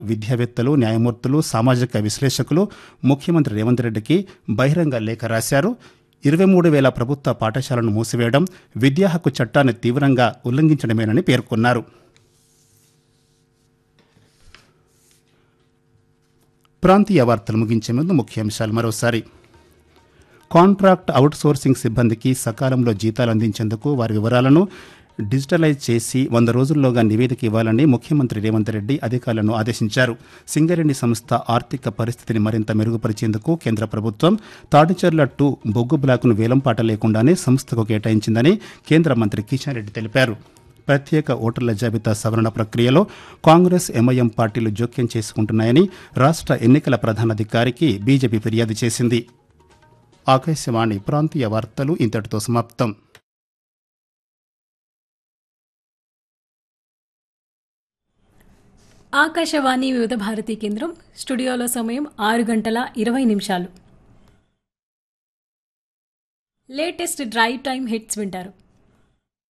విద్యావేత్తలు న్యాయమూర్తులు సామాజిక విశ్లేషకులు ముఖ్యమంత్రి రేవంత్ రెడ్డికి బహిరంగ లేఖ రాశారు ఇరవై మూడు వేల ప్రభుత్వ పాఠశాలను మూసివేయడం విద్యా హక్కు చట్టాన్ని తీవ్రంగా ఉల్లంఘించడమేనని పేర్కొన్నారు ప్రాంతీయ వార్తలు ముగించే ముందు ముఖ్యాంశాలు మరోసారి కాంట్రాక్ట్ అవుట్సోర్సింగ్ సిబ్బందికి సకాలంలో జీతాలు అందించేందుకు వారి వివరాలను డిజిటలైజ్ చేసి వంద రోజుల్లోగా నివేదిక ఇవ్వాలని ముఖ్యమంత్రి రేవంత్ రెడ్డి అధికారులను ఆదేశించారు సింగరేణి సంస్థ ఆర్థిక పరిస్థితిని మరింత మెరుగుపరిచేందుకు కేంద్ర ప్రభుత్వం తాడిచెర్ల టూ బొగ్గు బ్లాకును వేలంపాట లేకుండానే సంస్థకు కేటాయించిందని కేంద్ర మంత్రి కిషన్ రెడ్డి తెలిపారు ప్రత్యేక ఓటర్ల జాబితా సవరణ ప్రక్రియలో కాంగ్రెస్ ఎంఐఎం పార్టీలు జోక్యం చేసుకుంటున్నాయని రాష్ట్ర ఎన్నికల ప్రధానాధికారికి బీజేపీ ఫిర్యాదు చేసింది ఆకాశవాణి ప్రాంతీయ వార్తలు ఇంతటితో సమాప్తం ఆకాశవాణి వివిధ భారతీ కేంద్రం స్టూడియోలో సమయం ఆరు గంటల ఇరవై నిమిషాలు లేటెస్ట్ డ్రైవ్ టైం హిట్స్ వింటారు